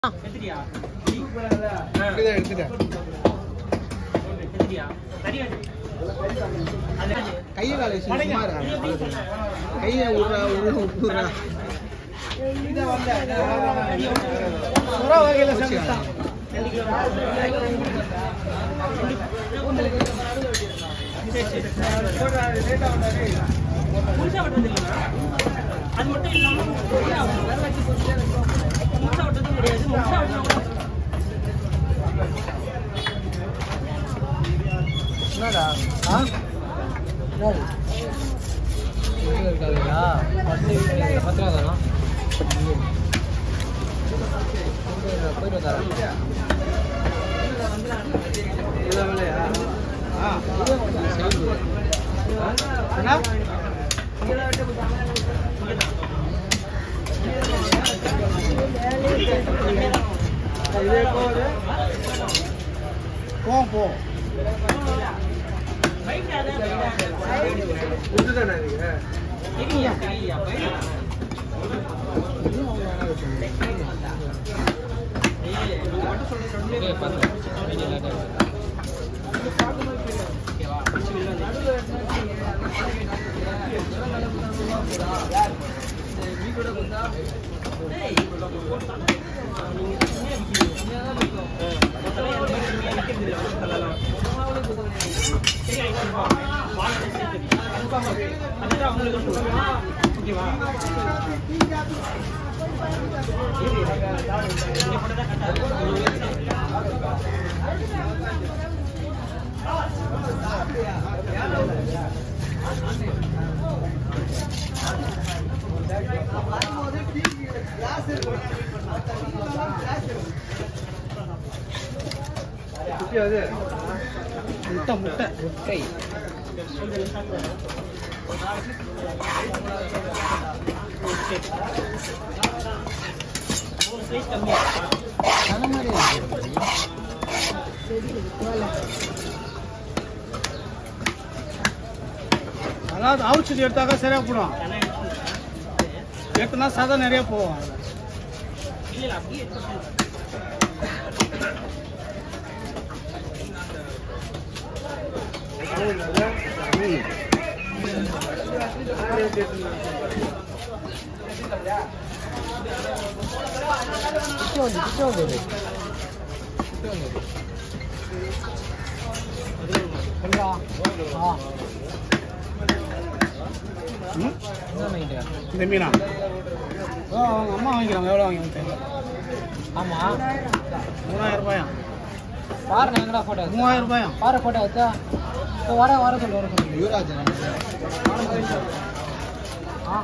இப்படிதான் எடுத்துட்டேன் கையை காலை வச்சு சும்மா இருக்காங்க அவ்வளவுதான். கையை விடுறா உள்ள விட்டுறா சுறா வகையில சேர்ந்துட்டான் அது மட்டும் இல்லாம வர வச்சு முழுசா விட்டது முடியாது முழுசா விட்டா என்னடா ஆ என்னது வீட்டில் இருக்காதுங்களா ஃபஸ்ட்டு பத்திரம் தானா போயிட்டு வந்தாரா என்ன போ போ முட்டை முட்டை முட்டை அந்த மாதிரி இருக்கு. அதாவது அவுச்சது எடுத்தாக்கா சரியா போடும் எடுத்தனா சதை நிறைய போகும் பிச்சை வந்து பிச்சை வந்து இது. பிச்சை வந்து இது. சொல்றா. ஆ. ம்? என்ன வாங்கிட்டியா? இந்த மீனா ஓ, அவங்க அம்மா வாங்கிக்கிறாங்க எவ்வளோ வாங்கிக்கிறாங்க தெரியல ஆமா மூணாயிரம் ரூபாயா பாரு நான் எங்கடா போட்டோ மூவாயிரம் ரூபாயா பாரு போட்டோ வச்சா இப்போ வர வர சொல்லு வர சொல்லு யுவராஜ் ஆ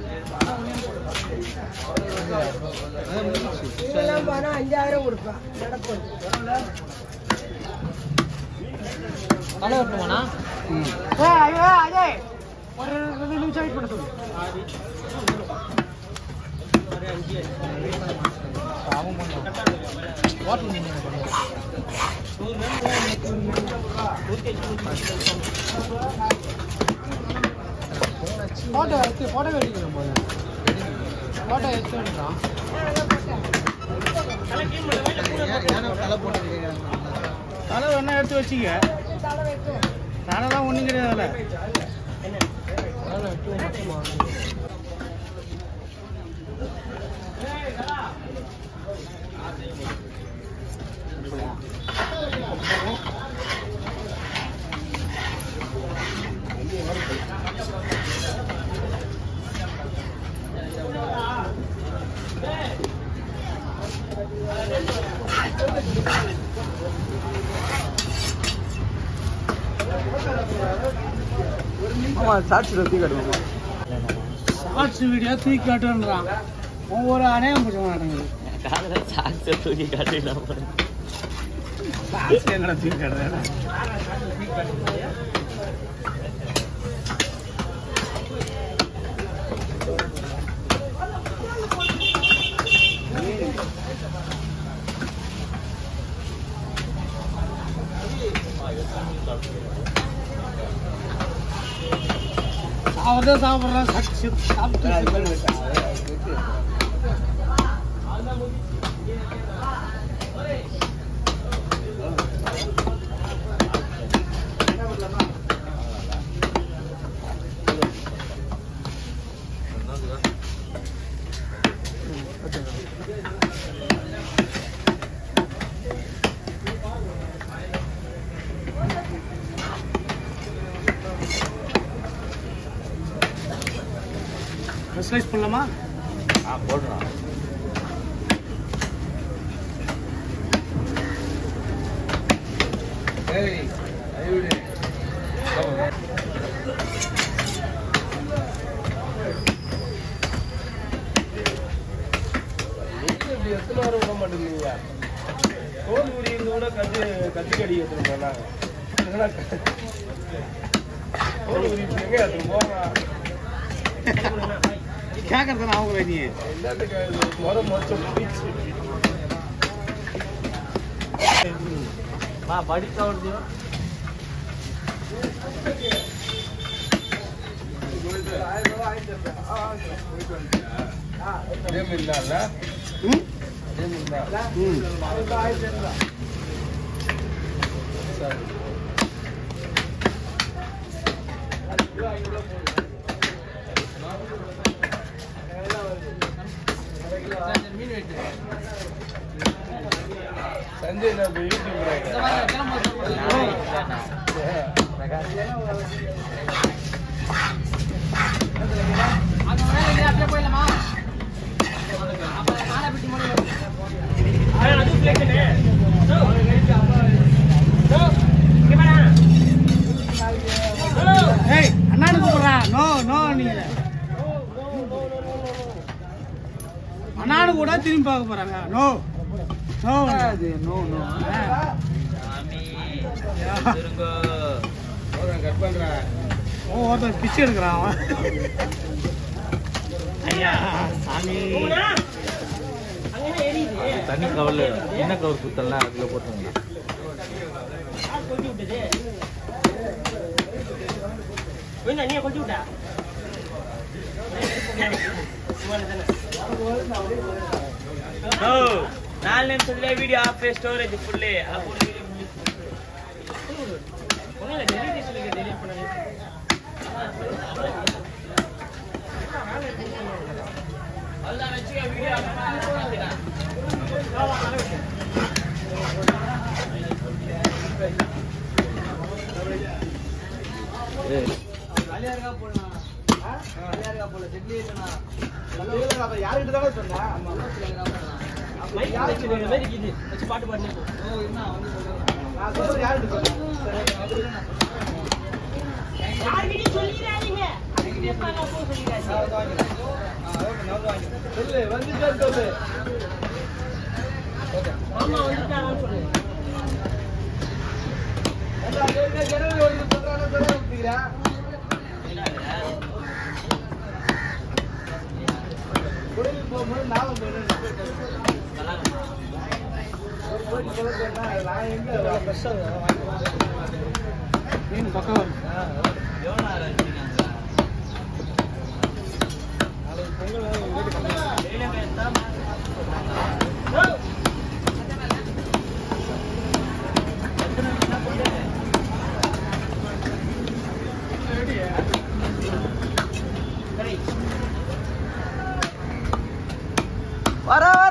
தலை வரணுமாண்ணா ஒரு ரெண்டு நிமிஷம் வெயிட் பண்ண சொல்லு பாவம் பண்ணான் வாட்டர் மீன் ஃபோட்டோ எடுத்து ஃபோட்டோ எடுக்கணும் போது ஃபோட்டோ எடுத்து எடுக்கிறான் தலை போட்டு தலை வேணா எடுத்து வச்சுக்க தலைலாம் ஒன்றும் கிடையாதுல்ல அதெல்லாம் டூ மச்சுமா ஷார்ட்ஸ் வீடியோ தூக்கி காட்டுன்றான் ஒவ்வொரு அணையம் பிடிச்ச மாட்டேங்குது ஷார்ட்ஸ் எங்கடா தூக்கி காட்டுறது அவர் தான் சாப்பிட்றான் சாப்பிட்டு ஸ்லைஸ் பண்ணலாமா ஆ போடுறோம் ஏய் ஐயோடே இப்படி எத்தனை வாரம் விட மாட்டேங்கிறீங்க தோல் உரியிருந்து கூட கட்டு கத்திக்கடி எடுத்துட்டு போனாங்க இல்லைன்னா க- தோல் உரிப்பு எங்க எடுத்துட்டு போவாங்க கேட்கறது நான் அவங்க நீ எல்லாத்துக்கு முத மொச்சம் போயிடுச்சு வா படிக்க வருது இதே மாதிரி இல்ல ம் இதே மாதிரி தான் ம் சரி சஞ்சய் நான் இப்ப யூடியூப் ஏய் அண்ணானு கூப்பிடுறான் நோ நோ நீங்க அண்ணானு கூட திரும்பி பார்க்க போறாங்க no no no no cut பண்றேன் ஓ ஒருத்தன் பிச்சை எடுக்கிறான் அவன் ஐயா சாமி அங்கே எரியுது தனி கவல் என்ன கவர் குத்தலாம் அதுல போட்டுருங்க யார் கொட்டி விட்டது வேணா நீ கொட்டி விட்டா நாலு நிமிஷத்துல வீடியோ ஆஃப் ஸ்டோரேஜ் ஃபுல்லு ஒன்றும் இல்லை டெலிவரி சொல்லுங்க டெலிவரி பண்ணாங்க அதுதான் வச்சுக்க வீடியோ யாருக்கிட்ட தான் சொன்னேன் மைக் வச்சு இந்த மாதிரி இது வச்சு பாட்டு பாடினே போ. நான் சொல்றது யாருக்கிட்ட சொன்னேன் யார்கிட்டயும் சொல்லிடாதீங்க அதுக்கு பேசுவாங்க அப்போ சொல்லிடாதீங்க சொல்லு வந்துட்டேன்னு சொல்லு மாமா வந்துட்டாரான்னு சொல்லு ஜனவரி ஒன்று சொல்றாங்க சொல்ல விட்டுக்கிறேன் கோயிலுக்கு போகும்போது நாளும் நான் எங்க மீன் பக்கம் வருது வர வர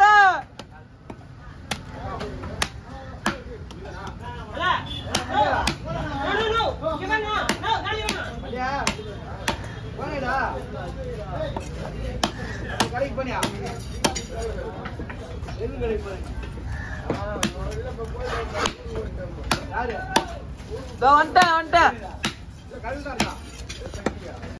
மல்லியா போனேடா கடைக்கு போனியா எது கடைக்கு போனேன் யாரு வந்துட்டேன் வந்துட்டேன் கடையில் தான் இருக்கா